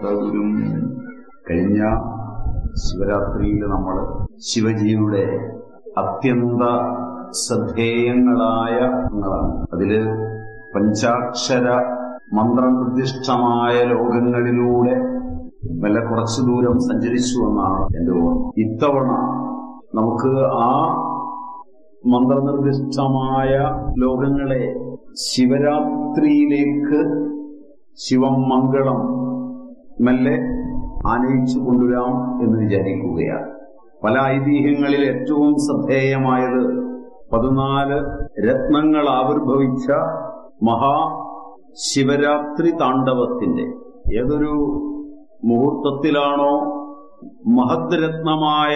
ശാന്തഗുരും കഴിഞ്ഞ ശിവരാത്രിയിൽ നമ്മൾ ശിവജിയുടെ അത്യന്ത ശ്രദ്ധേയങ്ങളായ അംഗങ്ങളാണ് അതില് പഞ്ചാക്ഷര മന്ത്രനിർദ്ദിഷ്ടമായ ലോകങ്ങളിലൂടെ വല്ല കുറച്ചു ദൂരം സഞ്ചരിച്ചു എന്നാണ് എന്റെ ഓർമ്മ ഇത്തവണ നമുക്ക് ആ മന്ത്രനിർദ്ദിഷ്ടമായ ലോകങ്ങളെ ശിവരാത്രിയിലേക്ക് ശിവം മംഗളം മെല്ലെ ആനയിച്ചു കൊണ്ടുവരാം എന്ന് വിചാരിക്കുകയാണ് പല ഐതിഹ്യങ്ങളിൽ ഏറ്റവും ശ്രദ്ധേയമായത് പതിനാല് രത്നങ്ങൾ ആവിർഭവിച്ച മഹാ ശിവരാത്രി താണ്ഡവത്തിന്റെ ഏതൊരു മുഹൂർത്തത്തിലാണോ മഹത് രത്നമായ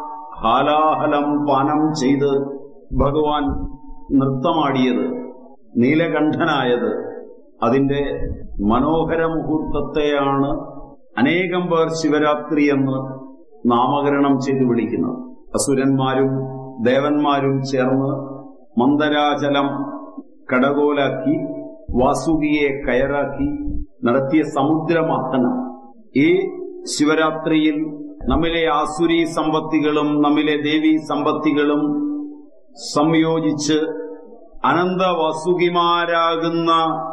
ഹാലാഹലം പാനം ചെയ്ത് ഭഗവാൻ നൃത്തമാടിയത് നീലകണ്ഠനായത് അതിന്റെ മനോഹര മുഹൂർത്തത്തെയാണ് അനേകം പേർ ശിവരാത്രി എന്ന് നാമകരണം ചെയ്ത് വിളിക്കുന്നത് അസുരന്മാരും ദേവന്മാരും ചേർന്ന് മന്ദരാചലം കടകോലാക്കി വാസുകിയെ കയറാക്കി നടത്തിയ സമുദ്രമഥനം ഈ ശിവരാത്രിയിൽ നമ്മിലെ ആസുരി സമ്പത്തികളും നമ്മിലെ ദേവി സമ്പത്തികളും സംയോജിച്ച് അനന്ത വാസുകിമാരാകുന്ന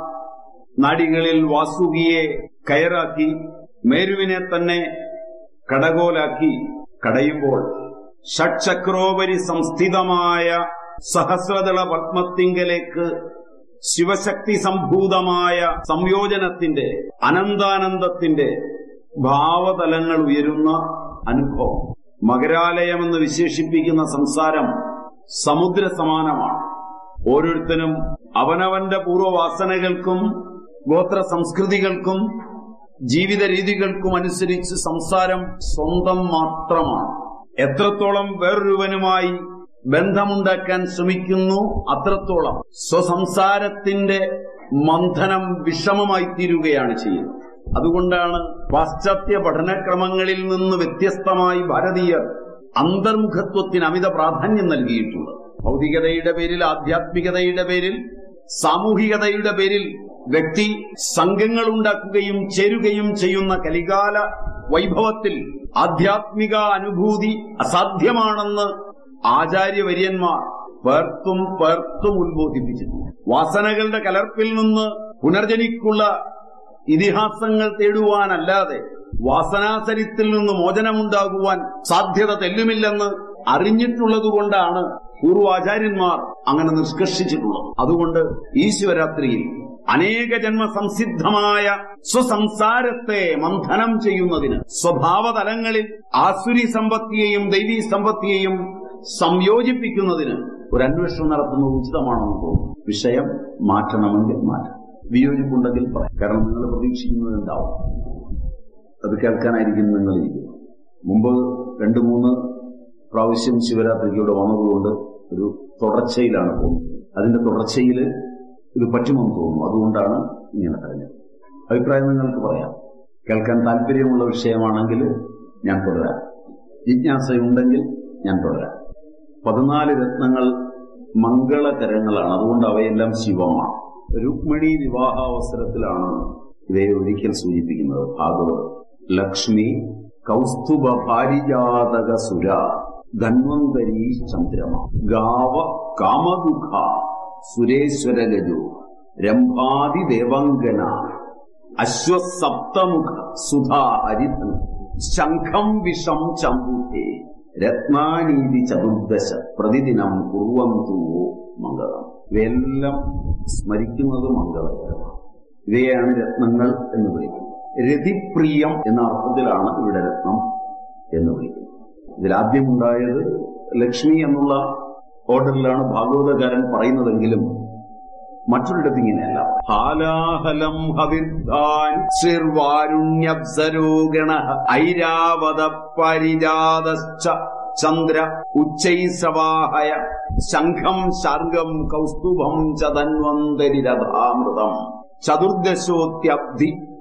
നാടികളിൽ വാസുകിയെ കയറാക്കി മേരുവിനെ തന്നെ കടകോലാക്കി കടയുമ്പോൾ ഷഡ്ചക്രോപരി സംസ്ഥിതമായ സഹസ്രദള പത്മത്തിങ്കലേക്ക് ശിവശക്തി സംഭൂതമായ സംയോജനത്തിന്റെ അനന്താനന്ദത്തിന്റെ ഭാവതലങ്ങൾ ഉയരുന്ന അനുഭവം മകരാലയമെന്ന് വിശേഷിപ്പിക്കുന്ന സംസാരം സമുദ്ര സമാനമാണ് ഓരോരുത്തരും അവനവന്റെ പൂർവ്വവാസനകൾക്കും ഗോത്ര സംസ്കൃതികൾക്കും ജീവിത രീതികൾക്കും അനുസരിച്ച് സംസാരം സ്വന്തം മാത്രമാണ് എത്രത്തോളം വേറൊരുവനുമായി ബന്ധമുണ്ടാക്കാൻ ശ്രമിക്കുന്നു അത്രത്തോളം സ്വസംസാരത്തിന്റെ മന്ഥനം വിഷമമായി തീരുകയാണ് ചെയ്യുന്നത് അതുകൊണ്ടാണ് പാശ്ചാത്യ പഠനക്രമങ്ങളിൽ നിന്ന് വ്യത്യസ്തമായി ഭാരതീയർ അന്തർമുഖത്വത്തിന് അമിത പ്രാധാന്യം നൽകിയിട്ടുള്ളത് ഭൗതികതയുടെ പേരിൽ ആധ്യാത്മികതയുടെ പേരിൽ സാമൂഹികതയുടെ പേരിൽ വ്യക്തി സംഘങ്ങൾ ഉണ്ടാക്കുകയും ചേരുകയും ചെയ്യുന്ന കലികാല വൈഭവത്തിൽ ആധ്യാത്മിക അനുഭൂതി അസാധ്യമാണെന്ന് ആചാര്യവര്യന്മാർ പേർത്തും പേർത്തും ഉത്ബോധിപ്പിച്ചിട്ടുണ്ട് വാസനകളുടെ കലർപ്പിൽ നിന്ന് പുനർജനിക്കുള്ള ഇതിഹാസങ്ങൾ തേടുവാനല്ലാതെ വാസനാസരിത്തിൽ നിന്ന് മോചനമുണ്ടാകുവാൻ സാധ്യത തെല്ലുമില്ലെന്ന് അറിഞ്ഞിട്ടുള്ളതുകൊണ്ടാണ് പൂർവാചാര്യന്മാർ അങ്ങനെ നിഷ്കർഷിച്ചിട്ടുള്ളത് അതുകൊണ്ട് ഈ ശിവരാത്രിയിൽ അനേക ജന്മ സംസിദ്ധമായ സ്വസംസാരത്തെ മന്ഥനം ചെയ്യുന്നതിന് സ്വഭാവതലങ്ങളിൽ ആസുരി സമ്പത്തിയെയും ദൈവീ സമ്പത്തിയെയും സംയോജിപ്പിക്കുന്നതിന് ഒരു അന്വേഷണം നടത്തുന്നത് ഉചിതമാണെന്ന് തോന്നുന്നു വിഷയം മാറ്റണമെങ്കിൽ മാറ്റണം വിയോജിപ്പുണ്ടെങ്കിൽ പറയാം കാരണം നിങ്ങൾ പ്രതീക്ഷിക്കുന്നത് ഉണ്ടാവും അത് കേൾക്കാനായിരിക്കും നിങ്ങൾ ഇരിക്കുന്നത് മുമ്പ് രണ്ടു മൂന്ന് പ്രാവശ്യം ശിവരാത്രിക്ക് ഇവിടെ വന്നതുകൊണ്ട് ഒരു തുടർച്ചയിലാണ് പോകുന്നത് അതിന്റെ തുടർച്ചയിൽ ഇത് പറ്റുമെന്ന് തോന്നുന്നു അതുകൊണ്ടാണ് ഇങ്ങനെ പറഞ്ഞത് അഭിപ്രായം നിങ്ങൾക്ക് പറയാം കേൾക്കാൻ താല്പര്യമുള്ള വിഷയമാണെങ്കിൽ ഞാൻ തുടരാം ജിജ്ഞാസയുണ്ടെങ്കിൽ ഞാൻ തുടരാം പതിനാല് രത്നങ്ങൾ മംഗളകരങ്ങളാണ് അതുകൊണ്ട് അവയെല്ലാം ശിവമാണ് രുക്മിണി വിവാഹാവസരത്തിലാണ് ഇവയെ ഒരിക്കൽ സൂചിപ്പിക്കുന്നത് ഭാഗവത് ലക്ഷ്മി കൗസ്തുഭ ഭാരിജാതക സുര ധന്വന്തരീ ചന്ദ്രമ ഗാവ കാമദുഃഖ സുരേശ്വരഗജു രംഭാതി ദേവങ്കന അശ്വസപ്തമുഖ സുധാ ഹരിധൻ ശംഖം വിഷം ചമ്പുധേ രത്നാനീതി ചതുർദശ പ്രതിദിനം കുറുവന്തു മംഗളം ഇവയെല്ലാം സ്മരിക്കുന്നത് മംഗളകരമാണ് ഇവയാണ് രത്നങ്ങൾ എന്ന് വിളിക്കുന്നത് രതിപ്രിയം എന്ന അർത്ഥത്തിലാണ് ഇവിടെ രത്നം എന്ന് വിളിക്കുന്നത് ഇതിലാദ്യം ഉണ്ടായത് ലക്ഷ്മി എന്നുള്ള ഓർഡറിലാണ് ഭാഗവതകാരൻ പറയുന്നതെങ്കിലും മറ്റൊരിടത്ത് ഇങ്ങനെയല്ല ഹാലാഹലം ഹവിർധാൻ ശിർവാരുണ്യപ്സരോഗണ ഐരാവത പരിജാതശ്ച ചന്ദ്ര ഉച്ചൈസവാഹയ ശംഖം ശാർഗം കൗസ്തുഭം ചതന്വന്തരിരഥാമൃതം ചതുർദശോത്യബ്ധി